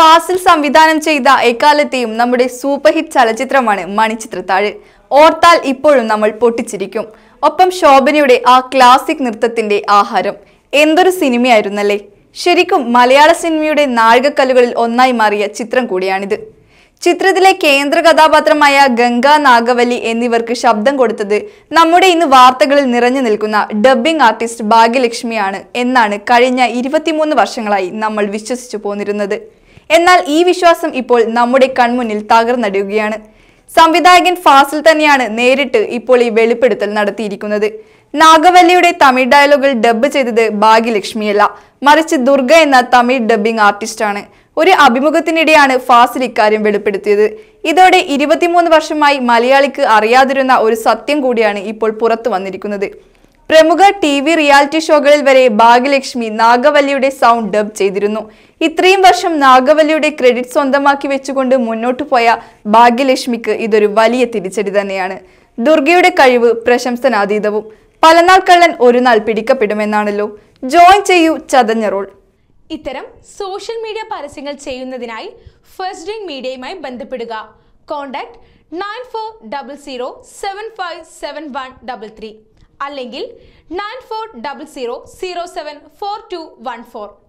ഫാസിൽ സംവിധാനം ചെയ്ത എക്കാലത്തെയും നമ്മുടെ സൂപ്പർ ഹിറ്റ് ചലച്ചിത്രമാണ് മണിച്ചിത്രത്താഴ് ഓർത്താൽ ഇപ്പോഴും നമ്മൾ പൊട്ടിച്ചിരിക്കും ഒപ്പം ശോഭനയുടെ ആ ക്ലാസിക് നൃത്തത്തിന്റെ ആഹാരം എന്തൊരു സിനിമയായിരുന്നല്ലേ ശരിക്കും മലയാള സിനിമയുടെ നാഴികക്കല്ലുകളിൽ ഒന്നായി മാറിയ ചിത്രം കൂടിയാണിത് ചിത്രത്തിലെ കേന്ദ്ര കഥാപാത്രമായ ഗംഗ നാഗവല്ലി എന്നിവർക്ക് ശബ്ദം കൊടുത്തത് നമ്മുടെ ഇന്ന് വാർത്തകളിൽ നിറഞ്ഞു നിൽക്കുന്ന ഡബ്ബിംഗ് ആർട്ടിസ്റ്റ് ഭാഗ്യലക്ഷ്മിയാണ് എന്നാണ് കഴിഞ്ഞ ഇരുപത്തിമൂന്ന് വർഷങ്ങളായി നമ്മൾ വിശ്വസിച്ചു പോന്നിരുന്നത് എന്നാൽ ഈ വിശ്വാസം ഇപ്പോൾ നമ്മുടെ കൺമുന്നിൽ തകർന്നടിയുകയാണ് സംവിധായകൻ ഫാസിൽ തന്നെയാണ് നേരിട്ട് ഇപ്പോൾ ഈ വെളിപ്പെടുത്തൽ നടത്തിയിരിക്കുന്നത് നാഗവല്ലിയുടെ തമിഴ് ഡയലോഗുകൾ ഡബ്ബ് ചെയ്തത് ഭാഗ്യലക്ഷ്മിയല്ല മറിച്ച് ദുർഗ എന്ന തമിഴ് ഡബ്ബിംഗ് ആർട്ടിസ്റ്റാണ് ഒരു അഭിമുഖത്തിനിടെയാണ് ഫാസിൽ ഇക്കാര്യം വെളിപ്പെടുത്തിയത് ഇതോടെ ഇരുപത്തിമൂന്ന് വർഷമായി മലയാളിക്ക് അറിയാതിരുന്ന ഒരു സത്യം കൂടിയാണ് ഇപ്പോൾ പുറത്തു വന്നിരിക്കുന്നത് പ്രമുഖ ടി വി റിയാലിറ്റി ഷോകളിൽ വരെ ഭാഗ്യലക്ഷ്മി നാഗവല്ലിയുടെ സൗണ്ട് ഡബ് ചെയ്തിരുന്നു ഇത്രയും വർഷം നാഗവല്ലിയുടെ ക്രെഡിറ്റ് സ്വന്തമാക്കി വെച്ചുകൊണ്ട് മുന്നോട്ടു പോയ ഭാഗ്യലക്ഷ്മിക്ക് ഇതൊരു വലിയ തിരിച്ചടി തന്നെയാണ് ദുർഗയുടെ കഴിവ് പ്രശംസനാതീതവും പലനാൾ കള്ളൻ ഒരു നാൾ പിടിക്കപ്പെടുമെന്നാണല്ലോ ജോയിൻ ചെയ്യൂ ചതഞ്ഞ റോൾ ഇത്തരം സോഷ്യൽ മീഡിയ പരസ്യങ്ങൾ ചെയ്യുന്നതിനായി ഫസ്റ്റ് ഡ്രിങ്ക് മീഡിയയുമായി ബന്ധപ്പെടുക contact nine four double zero seven five seven one double three അല്ലെങ്കിൽ nine four double zero zero seven four two one four